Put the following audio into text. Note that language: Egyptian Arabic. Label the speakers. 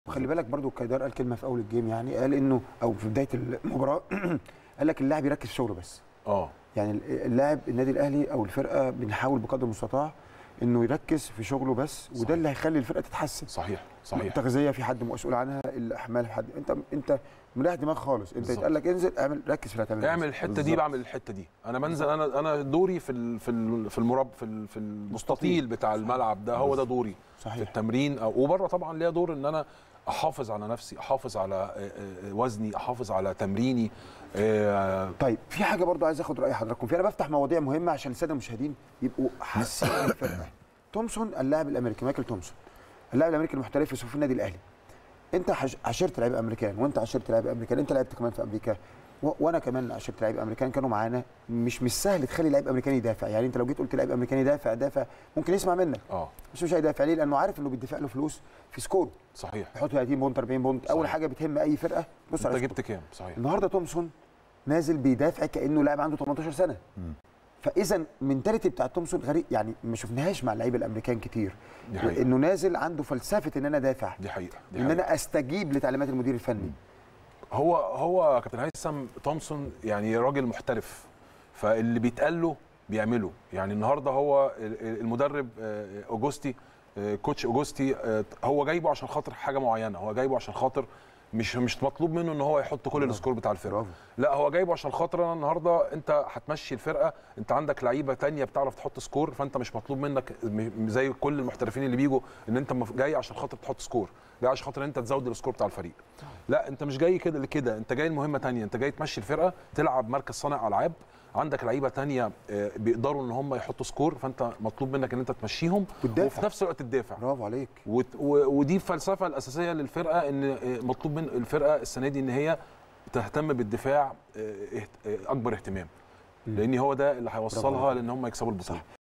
Speaker 1: خلي بالك برضو كايدار قال كلمه في اول الجيم يعني قال انه او في بدايه المباراه قال لك اللاعب يركز في شغله بس
Speaker 2: اه
Speaker 1: يعني اللاعب النادي الاهلي او الفرقه بنحاول بقدر المستطاع انه يركز في شغله بس وده
Speaker 2: صحيح.
Speaker 1: اللي هيخلي الفرقه تتحسن
Speaker 2: صحيح صحيح
Speaker 1: التغذيه في حد مسؤول عنها الاحمال في حد انت انت مريح دماغ خالص انت
Speaker 2: بالظبط.
Speaker 1: يتقال لك انزل اعمل ركز في اللي هتعمله
Speaker 2: اعمل
Speaker 1: بس.
Speaker 2: الحته دي
Speaker 3: بالظبط.
Speaker 2: بعمل الحته دي انا بنزل انا انا دوري في ال في ال في المرب في ال في المستطيل بتاع الملعب ده هو ده دوري في
Speaker 1: صحيح
Speaker 2: التمرين أو- وبره طبعا ليا دور ان انا احافظ على نفسي احافظ على آه، آه، وزني احافظ على تمريني آه،
Speaker 1: طيب في حاجه برضو عايز اخد راي حضراتكم فيها انا بفتح مواضيع مهمه عشان الساده المشاهدين يبقوا حاسين بالفرقه تومسون اللاعب الامريكي مايكل تومسون اللاعب الامريكي المحترف في صفوف النادي الاهلي انت حش- عشرت لعيبه امريكان وانت عشرت لعيبه امريكان انت لعبت كمان في امريكا و- وانا كمان عشرت لعيبه امريكان كانوا معانا مش مش سهل تخلي لعيب امريكاني يدافع يعني انت لو جيت قلت لعيب امريكاني دافع دافع ممكن يسمع منك
Speaker 2: اه
Speaker 1: بس مش هيدافع ليه لانه عارف انه بيدفع له فلوس في سكور
Speaker 2: صحيح
Speaker 1: يحط 30 بونت 40 بونت اول
Speaker 2: صحيح.
Speaker 1: حاجه بتهم اي فرقه بص
Speaker 2: انت
Speaker 1: على
Speaker 2: جبت كام صحيح
Speaker 1: النهارده تومسون نازل بيدافع كانه لاعب عنده 18 سنه فاذا المنتاليتي بتاع تومسون غريب يعني ما شفناهاش مع اللعيبه الامريكان كتير
Speaker 2: دي حقيقة.
Speaker 1: انه نازل عنده فلسفه ان انا دافع
Speaker 2: دي حقيقه دي
Speaker 1: ان
Speaker 2: حقيقة.
Speaker 1: انا استجيب لتعليمات المدير الفني
Speaker 2: هو هو كابتن هيثم تومسون يعني راجل محترف فاللي بيتقال له بيعمله يعني النهارده هو ال- المدرب آه، اوجوستي آه، كوتش اوجوستي آه، هو جايبه عشان خاطر حاجه معينه هو جايبه عشان خاطر مش مش مطلوب منه ان هو يحط كل السكور بتاع الفرقه
Speaker 1: برافو.
Speaker 2: لا هو جايبه عشان خاطر انا النهارده انت هتمشي الفرقه انت عندك لعيبه تانية بتعرف تحط سكور فانت مش مطلوب منك م- زي كل المحترفين اللي بيجوا ان انت مف- جاي عشان خاطر تحط سكور جاي عشان خاطر ان انت تزود السكور بتاع الفريق لا انت مش جاي كده لكده انت جاي لمهمه تانية انت جاي تمشي الفرقه تلعب مركز صانع العاب عندك لعيبه تانية آه، بيقدروا ان هم يحطوا سكور فانت مطلوب منك ان انت تمشيهم
Speaker 1: وتدافع.
Speaker 2: وفي نفس الوقت تدافع
Speaker 1: برافو عليك
Speaker 2: وت- و- ودي الفلسفه الاساسيه للفرقه ان آه، مطلوب من الفرقه السنه دي ان هي تهتم بالدفاع آه، اهت- آه، اكبر اهتمام لان هو ده اللي هيوصلها
Speaker 1: عليك.
Speaker 2: لان هم يكسبوا البطوله